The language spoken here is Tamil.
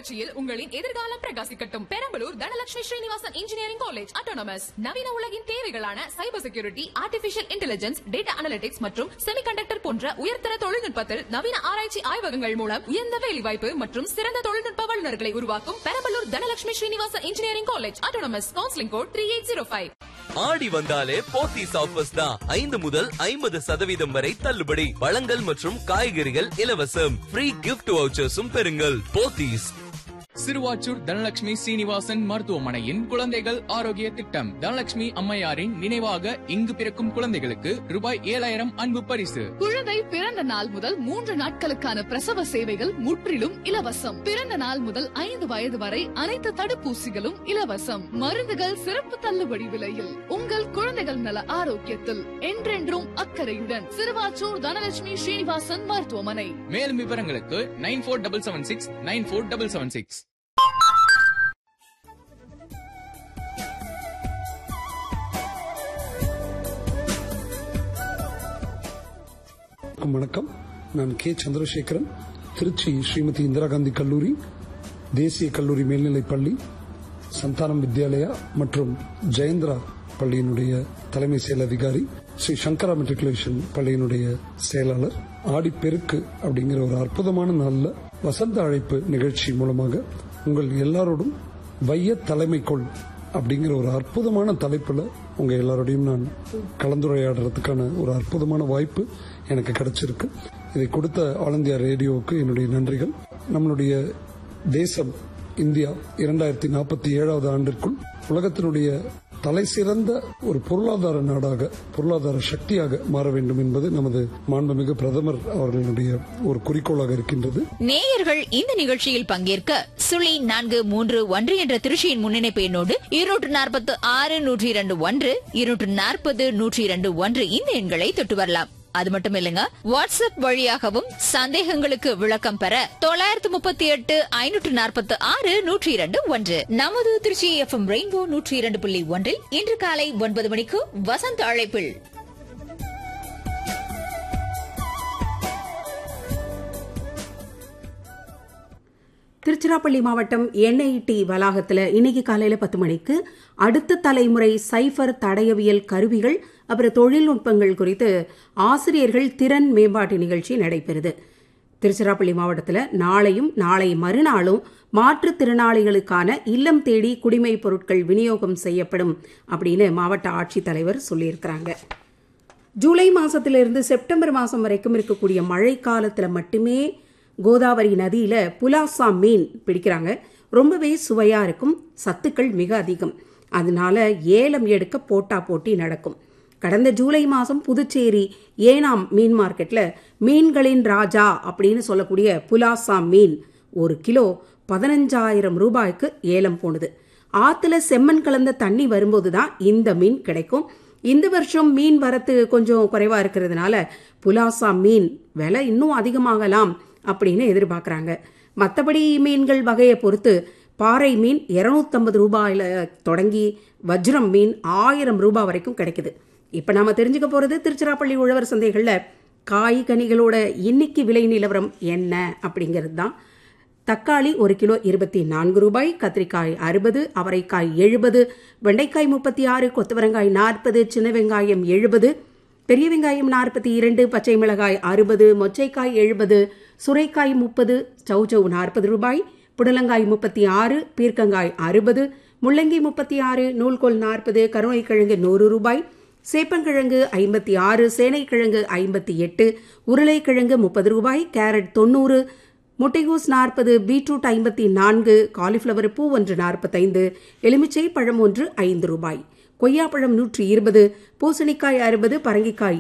புரட்சியில் உங்களின் எதிர்காலம் பிரகாசிக்கட்டும் Perambalur Dhanalakshmi Srinivasan engineering college autonomous நவீன உலகின் தேவைகளான cyber security artificial intelligence data analytics மற்றும் செமிகண்டக்டர் போன்ற உயர்தர தொழில்நுட்பத்தில் நவீன ஆராய்ச்சி ஆய்வகங்கள் மூலம் உயர்ந்த வேலைவாய்ப்பு மற்றும் சிறந்த தொழில்நுட்ப வல்லுநர்களை உருவாக்கும் Perambalur Dhanalakshmi Srinivasan engineering college autonomous counselling code three eight zero five Aadi வந்தாலே போத்தீஸ் ஆஃபர்ஸ் தான் ஐந்து முதல் ஐம்பது சதவீதம் வரை தள்ளுபடி பழங்கள் மற்றும் காய்கறிகள் இலவசம் ஃப்ரீ கிஃப்ட் வவுச்சர்ஸும் பெறுங்கள் போத்தீஸ் சிறுவாச்சூர் தனலட்சுமி சீனிவாசன் மருத்துவமனையின் குழந்தைகள் ஆரோக்கிய திட்டம் தனலட்சுமி அம்மையாரின் நினைவாக இங்கு பிறக்கும் குழந்தைகளுக்கு ரூபாய் ஏழாயிரம் அன்பு பரிசு குழந்தை பிறந்த நாள் முதல் மூன்று நாட்களுக்கான பிரசவ சேவைகள் முற்றிலும் இலவசம் பிறந்த நாள் முதல் ஐந்து வயது வரை அனைத்து தடுப்பூசிகளும் இலவசம் மருந்துகள் சிறப்பு தள்ளுபடி விலையில் உங்கள் குழந்தைகள் நல ஆரோக்கியத்தில் என்றென்றும் அக்கறையுடன் சிறுவாச்சூர் தனலட்சுமி ஸ்ரீனிவாசன் மருத்துவமனை மேலும் விவரங்களுக்கு nine four double seven six nine four double seven six வணக்கம் நான் கே சந்திரசேகரன் திருச்சி ஸ்ரீமதி இந்திரா காந்தி கல்லூரி தேசிய கல்லூரி மேல்நிலைப் பள்ளி சந்தானம் வித்யாலயா மற்றும் ஜெயந்திரா பள்ளியினுடைய தலைமை செயல் அதிகாரி ஸ்ரீ சங்கரா மெட்ரிகுலேஷன் பள்ளியினுடைய செயலாளர் ஆடிப்பெருக்கு அப்படிங்கிற ஒரு அற்புதமான நாள்ல வசந்த அழைப்பு நிகழ்ச்சி மூலமாக உங்கள் எல்லாரோடும் வைய தலைமைக்குள் அப்படிங்கிற ஒரு அற்புதமான தலைப்புல உங்க எல்லாரோடையும் நான் கலந்துரையாடுறதுக்கான ஒரு அற்புதமான வாய்ப்பு எனக்கு கிடைச்சிருக்கு இதை கொடுத்த ஆல் இந்தியா ரேடியோவுக்கு என்னுடைய நன்றிகள் நம்மளுடைய தேசம் இந்தியா இரண்டாயிரத்தி நாற்பத்தி ஏழாவது ஆண்டிற்குள் உலகத்தினுடைய தலை சிறந்த ஒரு பொருளாதார நாடாக பொருளாதார சக்தியாக மாற வேண்டும் என்பது நமது மாண்புமிகு பிரதமர் அவர்களுடைய ஒரு குறிக்கோளாக இருக்கின்றது நேயர்கள் இந்த நிகழ்ச்சியில் பங்கேற்க சுழி நான்கு மூன்று ஒன்று என்ற திருச்சியின் முன்னிணைப்பு எண்ணோடு இருநூற்று நாற்பத்து ஆறு நூற்றி இரண்டு ஒன்று இருநூற்று நாற்பது நூற்றி இரண்டு ஒன்று இந்த எண்களை தொட்டு வரலாம் அது மட்டும் இல்லங்க வாட்ஸ்அப் வழியாகவும் சந்தேகங்களுக்கு விளக்கம் பெற தொள்ளாயிரத்து முப்பத்தி எட்டு ஐநூற்று நாற்பத்தி ஆறு நூற்றி இரண்டு ஒன்று நமது திருச்சி எஃப்எம் ரெயின்போ நூற்றி இரண்டு புள்ளி ஒன்றில் இன்று காலை ஒன்பது மணிக்கு வசந்த அழைப்பில் திருச்சிராப்பள்ளி மாவட்டம் என்ஐடி வளாகத்தில் இன்னைக்கு காலையில் பத்து மணிக்கு அடுத்த தலைமுறை சைஃபர் தடயவியல் கருவிகள் அப்புறம் தொழில்நுட்பங்கள் குறித்து ஆசிரியர்கள் திறன் மேம்பாட்டு நிகழ்ச்சி நடைபெறுது திருச்சிராப்பள்ளி மாவட்டத்தில் நாளையும் நாளை மறுநாளும் மாற்றுத்திறனாளிகளுக்கான இல்லம் தேடி குடிமைப் பொருட்கள் விநியோகம் செய்யப்படும் அப்படின்னு மாவட்ட ஆட்சித்தலைவர் சொல்லியிருக்கிறாங்க ஜூலை மாசத்திலிருந்து செப்டம்பர் மாசம் வரைக்கும் இருக்கக்கூடிய மழை காலத்துல மட்டுமே கோதாவரி நதியில புலாசா மீன் பிடிக்கிறாங்க ரொம்பவே சுவையா இருக்கும் சத்துக்கள் மிக அதிகம் அதனால ஏலம் எடுக்க போட்டா போட்டி நடக்கும் கடந்த ஜூலை மாதம் புதுச்சேரி ஏனாம் மீன் மார்க்கெட்டில் மீன்களின் ராஜா அப்படின்னு சொல்லக்கூடிய புலாசா மீன் ஒரு கிலோ பதினஞ்சாயிரம் ரூபாய்க்கு ஏலம் போனது ஆற்றுல செம்மண் கலந்த தண்ணி வரும்போது தான் இந்த மீன் கிடைக்கும் இந்த வருஷம் மீன் வரத்து கொஞ்சம் குறைவா இருக்கிறதுனால புலாசா மீன் விலை இன்னும் அதிகமாகலாம் அப்படின்னு எதிர்பார்க்குறாங்க மற்றபடி மீன்கள் வகையை பொறுத்து பாறை மீன் இரநூத்தம்பது ரூபாயில தொடங்கி வஜ்ரம் மீன் ஆயிரம் ரூபாய் வரைக்கும் கிடைக்குது இப்போ நாம தெரிஞ்சுக்க போறது திருச்சிராப்பள்ளி உழவர் சந்தைகளில் காய் கனிகளோட இன்னைக்கு விலை நிலவரம் என்ன அப்படிங்கிறது தான் தக்காளி ஒரு கிலோ இருபத்தி நான்கு ரூபாய் கத்திரிக்காய் அறுபது அவரைக்காய் எழுபது வெண்டைக்காய் முப்பத்தி ஆறு கொத்தவரங்காய் நாற்பது சின்ன வெங்காயம் எழுபது பெரிய வெங்காயம் நாற்பத்தி இரண்டு பச்சை மிளகாய் அறுபது மொச்சைக்காய் எழுபது சுரைக்காய் முப்பது சௌச்சௌ நாற்பது ரூபாய் புடலங்காய் முப்பத்தி ஆறு பீர்க்கங்காய் அறுபது முள்ளங்கி முப்பத்தி ஆறு நூல்கோல் நாற்பது கருணைக்கிழங்கு நூறு ரூபாய் சேப்பங்கிழங்கு ஐம்பத்தி ஆறு சேனைக்கிழங்கு ஐம்பத்தி எட்டு உருளைக்கிழங்கு முப்பது ரூபாய் கேரட் தொண்ணூறு முட்டைகோஸ் நாற்பது பீட்ரூட் ஐம்பத்தி நான்கு காலிஃப்ளவர் பூ ஒன்று நாற்பத்தைந்து எலுமிச்சை பழம் ஒன்று ஐந்து ரூபாய் கொய்யாப்பழம் நூற்றி இருபது பூசணிக்காய் அறுபது பரங்கிக்காய்